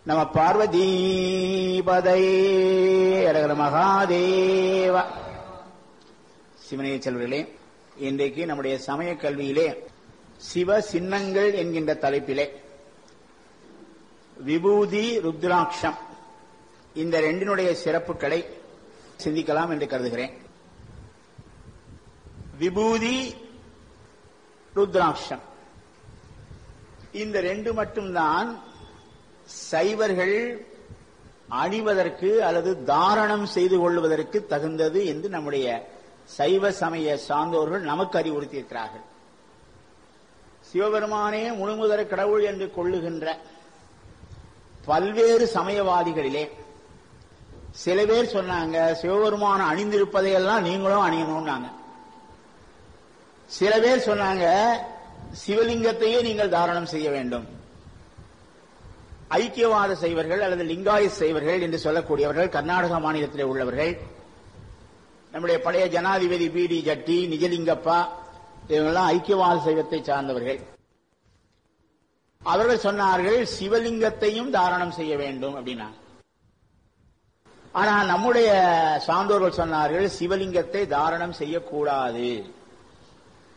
நம பார்வதீபதை அரகர மகாதேவ சிவனைய செல்வர்களே இன்றைக்கு நம்முடைய சமய கல்வியிலே சிவ சின்னங்கள் என்கின்ற தலைப்பிலே விபூதி ருத்ராட்சம் இந்த ரெண்டினுடைய சிறப்புகளை சிந்திக்கலாம் என்று கருதுகிறேன் விபூதி ருத்ராட்சம் இந்த ரெண்டு மட்டும்தான் சைவர்கள் அணிவதற்கு அல்லது தாரணம் செய்து கொள்வதற்கு தகுந்தது என்று நம்முடைய சைவ சமய சார்ந்தோர்கள் நமக்கு அறிவுறுத்தியிருக்கிறார்கள் சிவபெருமானே முழுமுதற் கடவுள் என்று கொள்ளுகின்ற பல்வேறு சமயவாதிகளிலே சில பேர் சொன்னாங்க சிவபெருமான அணிந்திருப்பதையெல்லாம் நீங்களும் அணியணும்னாங்க சில பேர் சொன்னாங்க சிவலிங்கத்தையே நீங்கள் தாரணம் செய்ய வேண்டும் ஐக்கியவாத செய்வர்கள் அல்லது லிங்காய செய்வர்கள் என்று சொல்லக்கூடியவர்கள் கர்நாடக மாநிலத்திலே உள்ளவர்கள் நம்முடைய பழைய ஜனாதிபதி பி டி ஜட்டி நிஜலிங்கப்பா இவங்கெல்லாம் ஐக்கியவாத சைவத்தை சார்ந்தவர்கள் அவர்கள் சொன்னார்கள் சிவலிங்கத்தையும் தாரணம் செய்ய வேண்டும் அப்படின்னா ஆனா நம்முடைய சான்றோர்கள் சொன்னார்கள் சிவலிங்கத்தை தாரணம் செய்யக்கூடாது